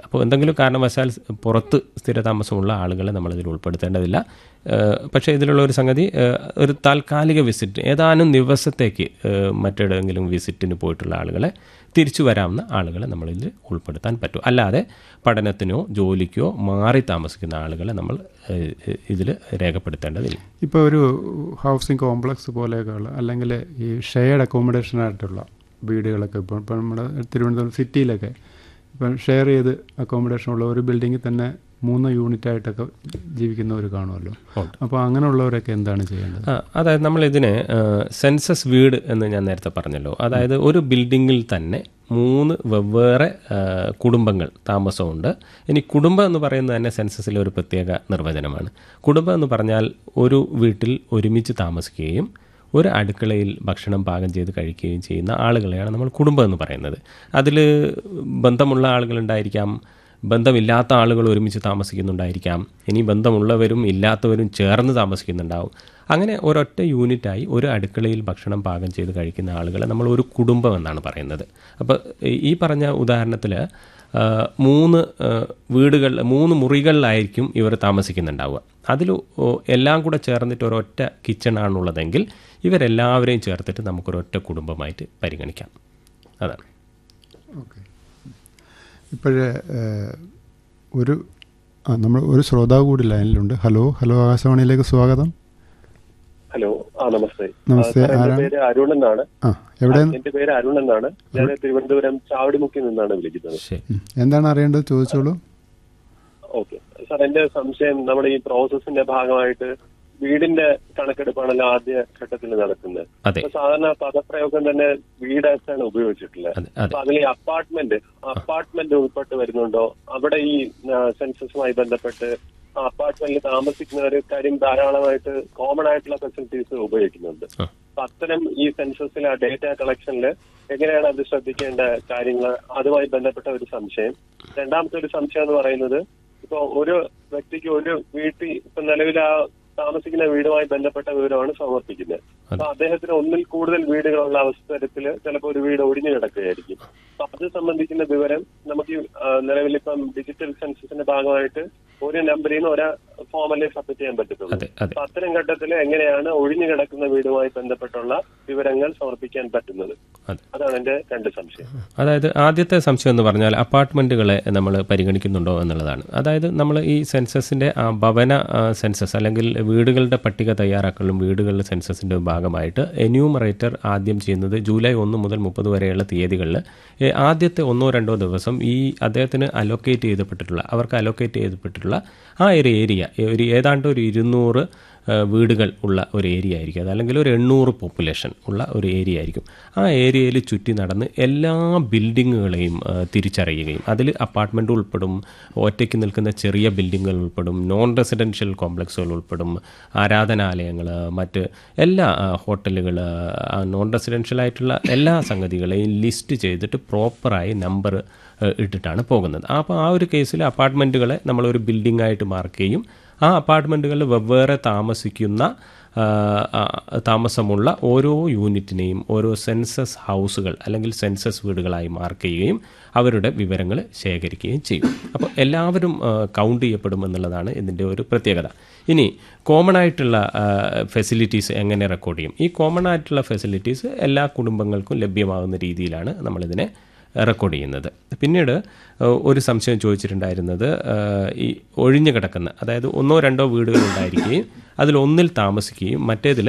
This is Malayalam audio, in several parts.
അപ്പോൾ എന്തെങ്കിലും കാരണവശാൽ പുറത്ത് സ്ഥിരതാമസമുള്ള ആളുകളെ നമ്മളിതിൽ ഉൾപ്പെടുത്തേണ്ടതില്ല ഏഹ് പക്ഷേ ഇതിലുള്ള ഒരു സംഗതി ഏഹ് ഒരു താൽക്കാലിക വിസിറ്റ് ഏതാനും ദിവസത്തേക്ക് ഏഹ് മറ്റെവിടെയെങ്കിലും വിസിറ്റിന് പോയിട്ടുള്ള ആളുകളെ തിരിച്ചു വരാവുന്ന ആളുകളെ നമ്മളിൽ ഉൾപ്പെടുത്താൻ പറ്റും അല്ലാതെ പഠനത്തിനോ ജോലിക്കോ മാറി താമസിക്കുന്ന ആളുകളെ നമ്മൾ ഇതിൽ രേഖപ്പെടുത്തേണ്ടതില്ല ഇപ്പോൾ ഒരു ഹൗസിംഗ് കോംപ്ലക്സ് പോലെയൊക്കെയുള്ള അല്ലെങ്കിൽ ഈ ഷെയർഡ് അക്കോമഡേഷൻ ആയിട്ടുള്ള വീടുകളൊക്കെ ഇപ്പോൾ ഇപ്പോൾ നമ്മുടെ തിരുവനന്തപുരം സിറ്റിയിലൊക്കെ ഇപ്പം ഷെയർ ചെയ്ത് അക്കോമഡേഷൻ ഉള്ള ഒരു ബിൽഡിങ്ങിൽ തന്നെ മൂന്ന് യൂണിറ്റ് ആയിട്ടൊക്കെ ജീവിക്കുന്നവർ കാണുമല്ലോ ഉണ്ട്. അപ്പോൾ അങ്ങനെയുള്ളവരൊക്കെ എന്താണ് ചെയ്യേണ്ടത് ആ, അതായത് നമ്മൾ ഇതിന് സെൻസസ് വീട് എന്ന് ഞാൻ നേരത്തെ പറഞ്ഞല്ലോ അതായത് ഒരു ബിൽഡിങ്ങിൽ തന്നെ മൂന്ന് വെവ്വേറെ ആ, കുടുംബങ്ങൾ താമസമുണ്ട് ഇനി കുടുംബം എന്ന് പറയുന്നത് തന്നെ സെൻസസിലെ ഒരു പ്രത്യേക നിർവചനമാണ് കുടുംബം എന്ന് പറഞ്ഞാൽ ഒരു വീട്ടിൽ ഒരുമിച്ച് താമസിക്കുകയും ഒരു അടുക്കളയിൽ ഭക്ഷണം പാകം ചെയ്ത് കഴിക്കുകയും ചെയ്യുന്ന ആളുകളെയാണ് നമ്മൾ കുടുംബം എന്ന് പറയുന്നത് അതിൽ ബന്ധമുള്ള ആളുകളുണ്ടായിരിക്കാം ബന്ധമില്ലാത്ത ആളുകൾ ഒരുമിച്ച് താമസിക്കുന്നുണ്ടായിരിക്കാം ഇനി ബന്ധമുള്ളവരും ഇല്ലാത്തവരും ചേർന്ന് താമസിക്കുന്നുണ്ടാവും അങ്ങനെ ഒരൊറ്റ യൂണിറ്റായി ഒരു അടുക്കളയിൽ ഭക്ഷണം പാകം ചെയ്ത് കഴിക്കുന്ന ആളുകളെ നമ്മൾ ഒരു കുടുംബം എന്നാണ് പറയുന്നത് അപ്പോൾ ഈ പറഞ്ഞ ഉദാഹരണത്തിൽ മൂന്ന് ആ, വീടുകൾ മൂന്ന് മുറികളിലായിരിക്കും ഇവർ താമസിക്കുന്നുണ്ടാവുക അതിൽ എല്ലാം കൂടെ ചേർന്നിട്ട് ഒരൊറ്റ കിച്ചണാണുള്ളതെങ്കിൽ ഇവരെല്ലാവരെയും ചേർത്തിട്ട് നമുക്കൊരൊറ്റ കുടുംബമായിട്ട് പരിഗണിക്കാം അതാണ് ഓക്കെ ഇപ്പോഴേ ഒരു ആ നമ്മൾ ഒരു ശ്രോതാവ് കൂടി ലൈനിലുണ്ട് ഹലോ ഹലോ ആകാശവാണിയിലേക്ക് സ്വാഗതം ഹലോ ആ നമസ്തേ നമസ്തേ, ആ, സാർ, എന്റെ ആരാണ്? പേര് അരുൺ എന്നാണ് ആ എവിടെ എന്റെ പേര് അരുൺ എന്നാണ് ഞാൻ തിരുവനന്തപുരം ചാവടിമുക്കിൽ നിന്നാണ് വിളിക്കുന്നത് ശരി ഉം. എന്താണ് അറിയേണ്ടത് ചോദിച്ചോളൂ ഓക്കെ സാർ എന്റെ സംശയം നമ്മുടെ ഈ പ്രോസസ്സിന്റെ ഭാഗമായിട്ട് വീടിന്റെ കണക്കെടുപ്പാണല്ലോ ആദ്യ ഘട്ടത്തിൽ നടക്കുന്നത് അതെ അപ്പൊ സാധാരണ പദപ്രയോഗം തന്നെ വീടായിട്ടാണ് ഉപയോഗിച്ചിട്ടുള്ളത് അതെ അതെ അപ്പൊ അതിൽ ഈ അപ്പാർട്ട്മെന്റ് അപ്പാർട്ട്മെന്റ് ഉൾപ്പെട്ട് വരുന്നുണ്ടോ അവിടെ ഈ സെൻസസുമായി ബന്ധപ്പെട്ട് അപ്പാർട്ട്മെന്റിൽ താമസിക്കുന്നവർ കാര്യം ധാരാളമായിട്ട് കോമൺ ആയിട്ടുള്ള ഫെസിലിറ്റീസ് ഉപയോഗിക്കുന്നുണ്ട് ആ. അപ്പൊ അത്തരം ഈ സെൻസസിൽ ആ ഡേറ്റ കളക്ഷനിൽ എങ്ങനെയാണ് അത് ശ്രദ്ധിക്കേണ്ട കാര്യങ്ങൾ അതുമായി ബന്ധപ്പെട്ട ഒരു സംശയം രണ്ടാമത്തെ ഒരു സംശയം എന്ന് പറയുന്നത് ഇപ്പൊ ഒരു വ്യക്തിക്ക് ഒരു വീട്ടിൽ ഇപ്പൊ നിലവിൽ ആ താമസിക്കുന്ന വീടുമായി ബന്ധപ്പെട്ട വിവരമാണ് സമർപ്പിക്കുന്നത് അപ്പൊ അദ്ദേഹത്തിന് ഒന്നിൽ കൂടുതൽ വീടുകളുള്ള അവസരത്തിൽ ചിലപ്പോൾ ഒരു വീട് ഒഴിഞ്ഞു കിടക്കുകയായിരിക്കും അപ്പൊ അത് സംബന്ധിക്കുന്ന വിവരം നമുക്ക് ഈ, ആ, നിലവിലിപ്പം ഡിജിറ്റൽ സെൻസസിന്റെ ഭാഗമായിട്ട് ഒരു നമ്പറിൽ നിന്ന് ഒരാ ഫോമല്ലേ സബ്മിറ്റ് ചെയ്യാൻ പറ്റത്തുള്ളൂ അതെ അതെ അപ്പൊ അത്തരം ഘട്ടത്തിൽ എങ്ങനെയാണ് ഒഴിഞ്ഞു കിടക്കുന്ന വീടുമായി ബന്ധപ്പെട്ടുള്ള വിവരങ്ങൾ സമർപ്പിക്കാൻ പറ്റുന്നത് അതെ. അതാണ് എന്റെ രണ്ട് സംശയം അതായത് ആദ്യത്തെ സംശയം എന്ന് പറഞ്ഞാൽ അപ്പാർട്ട്മെൻറ്റുകളെ നമ്മൾ പരിഗണിക്കുന്നുണ്ടോ എന്നുള്ളതാണ് അതായത് നമ്മൾ ഈ സെൻസസിൻ്റെ ഭവന ആ, സെൻസസ് അല്ലെങ്കിൽ വീടുകളുടെ പട്ടിക തയ്യാറാക്കലും വീടുകളുടെ സെൻസസിൻ്റെ ഭാഗമായിട്ട് എന്യൂമറേറ്റർ ആദ്യം ചെയ്യുന്നത് ജൂലൈ ഒന്ന് മുതൽ മുപ്പത് വരെയുള്ള തീയതികളിൽ ആദ്യത്തെ ഒന്നോ രണ്ടോ ദിവസം ഈ അദ്ദേഹത്തിന് അലോക്കേറ്റ് ചെയ്തപ്പെട്ടിട്ടുള്ള അവർക്ക് അലോക്കേറ്റ് ചെയ്തപ്പെട്ടിട്ടുള്ള ആ ഒരു ഏരിയ ഒരു ഏതാണ്ട് ഒരു ഇരുന്നൂറ് ആ, വീടുകൾ ഉള്ള ഒരു ഏരിയ ആയിരിക്കും അതല്ലെങ്കിൽ ഒരു എണ്ണൂറ് പോപ്പുലേഷൻ ഉള്ള ഒരു ഏരിയ ആയിരിക്കും ആ ഏരിയയിൽ ചുറ്റി നടന്ന് എല്ലാ ബിൽഡിങ്ങുകളെയും ആ, തിരിച്ചറിയുകയും അതിൽ അപ്പാർട്ട്മെൻറ്റ് ഉൾപ്പെടും ഒറ്റയ്ക്ക് നിൽക്കുന്ന ചെറിയ ബിൽഡിങ്ങുകൾ ഉൾപ്പെടും നോൺ റെസിഡൻഷ്യൽ കോംപ്ലക്സുകൾ ഉൾപ്പെടും ആരാധനാലയങ്ങൾ മറ്റ് എല്ലാ ഹോട്ടലുകൾ നോൺ റെസിഡൻഷ്യൽ ആയിട്ടുള്ള എല്ലാ സംഗതികളെയും ലിസ്റ്റ് ചെയ്തിട്ട് പ്രോപ്പറായി നമ്പർ ഇട്ടിട്ടാണ് പോകുന്നത് അപ്പോൾ ആ ഒരു കേസിൽ അപ്പാർട്ട്മെൻറ്റുകളെ നമ്മളൊരു ബിൽഡിംഗ് ആയിട്ട് മാർക്ക് ചെയ്യും ആ അപ്പാർട്ട്മെൻറ്റുകളിൽ വെവ്വേറെ താമസിക്കുന്ന ആ, ആ, താമസമുള്ള ഓരോ യൂണിറ്റിനെയും ഓരോ സെൻസസ് ഹൗസുകൾ അല്ലെങ്കിൽ സെൻസസ് വീടുകളായി മാർക്ക് ചെയ്യുകയും അവരുടെ വിവരങ്ങൾ ശേഖരിക്കുകയും ചെയ്യും അപ്പോൾ എല്ലാവരും കൗണ്ട് ചെയ്യപ്പെടും എന്നുള്ളതാണ് ഇതിൻ്റെ ഒരു പ്രത്യേകത ഇനി കോമൺ ആയിട്ടുള്ള ഫെസിലിറ്റീസ് എങ്ങനെ റെക്കോർഡ് ചെയ്യും ഈ കോമൺ ആയിട്ടുള്ള ഫെസിലിറ്റീസ് എല്ലാ കുടുംബങ്ങൾക്കും ലഭ്യമാകുന്ന രീതിയിലാണ് നമ്മളിതിനെ റെക്കോർഡ് ചെയ്യുന്നത് പിന്നീട് ഏഹ്, ഒരു സംശയം ചോദിച്ചിട്ടുണ്ടായിരുന്നത് ഏഹ്, ഈ ഒഴിഞ്ഞു കിടക്കുന്ന അതായത് ഒന്നോ രണ്ടോ വീടുകൾ ഉണ്ടായിരിക്കുകയും അതിൽ ഒന്നിൽ താമസിക്കുകയും മറ്റേതിൽ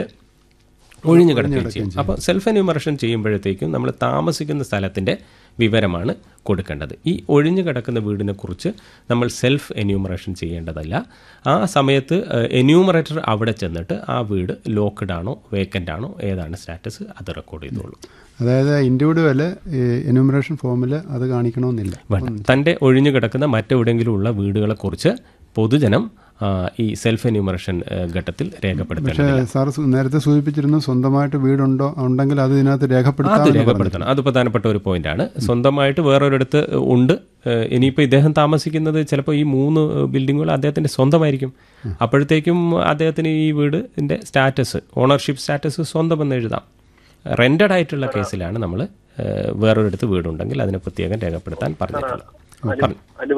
ഒഴിഞ്ഞു കിടക്കുകയും ചെയ്യും അപ്പോൾ സെൽഫ് എന്യൂമറേഷൻ ചെയ്യുമ്പോഴത്തേക്കും നമ്മൾ താമസിക്കുന്ന സ്ഥലത്തിൻ്റെ വിവരമാണ് കൊടുക്കേണ്ടത് ഈ ഒഴിഞ്ഞു കിടക്കുന്ന വീടിനെ കുറിച്ച് നമ്മൾ സെൽഫ് എന്യൂമറേഷൻ ചെയ്യേണ്ടതല്ല ആ സമയത്ത് എന്യൂമറേറ്റർ അവിടെ ചെന്നിട്ട് ആ വീട് ലോക്ക്ഡ് ആണോ വേക്കൻ്റ് ആണോ ഏതാണ് സ്റ്റാറ്റസ് അത് റെക്കോർഡ് ചെയ്തോളൂ അതായത് ഇൻഡിവിജ്വൽ എന്യൂമറേഷൻ ഫോമിൽ അത് കാണിക്കണമെന്നില്ല വേണ്ട തൻ്റെ ഒഴിഞ്ഞു കിടക്കുന്ന മറ്റെവിടെയെങ്കിലും ഉള്ള വീടുകളെക്കുറിച്ച് പൊതുജനം ആ, ഈ സെൽഫ് എന്യൂമറേഷൻ ഘട്ടത്തിൽ പക്ഷേ രേഖപ്പെടുത്തേണ്ടതില്ല സാർ സു- നേരത്തെ സൂചിപ്പിച്ചിരുന്നു സ്വന്തമായിട്ട് വീടുണ്ടോ ഉണ്ടെങ്കിൽ അത് ഇതിനകത്ത് അത് രേഖപ്പെടുത്താം രേഖപ്പെടുത്തണം അത് പ്രധാനപ്പെട്ട ഒരു പോയിന്റാണ് സ്വന്തമായിട്ട് വേറൊരിടത്ത് ഉണ്ട് ഏഹ് ഇനിയിപ്പോൾ ഇദ്ദേഹം താമസിക്കുന്നത് ചിലപ്പോൾ ഈ മൂന്ന് ബിൽഡിങ്ങുകൾ അദ്ദേഹത്തിൻ്റെ സ്വന്തമായിരിക്കും അപ്പോഴത്തേക്കും അദ്ദേഹത്തിന് ഈ വീടിൻ്റെ സ്റ്റാറ്റസ് ഓണർഷിപ്പ് സ്റ്റാറ്റസ് സ്വന്തം എന്ന് എഴുതാം റെൻറ്റഡ് ആയിട്ടുള്ള കേസിലാണ് നമ്മൾ വേറൊരിടത്ത് വീടുണ്ടെങ്കിൽ അതിനെ പ്രത്യേകം രേഖപ്പെടുത്താൻ പറഞ്ഞിട്ടുള്ളത് പറഞ്ഞു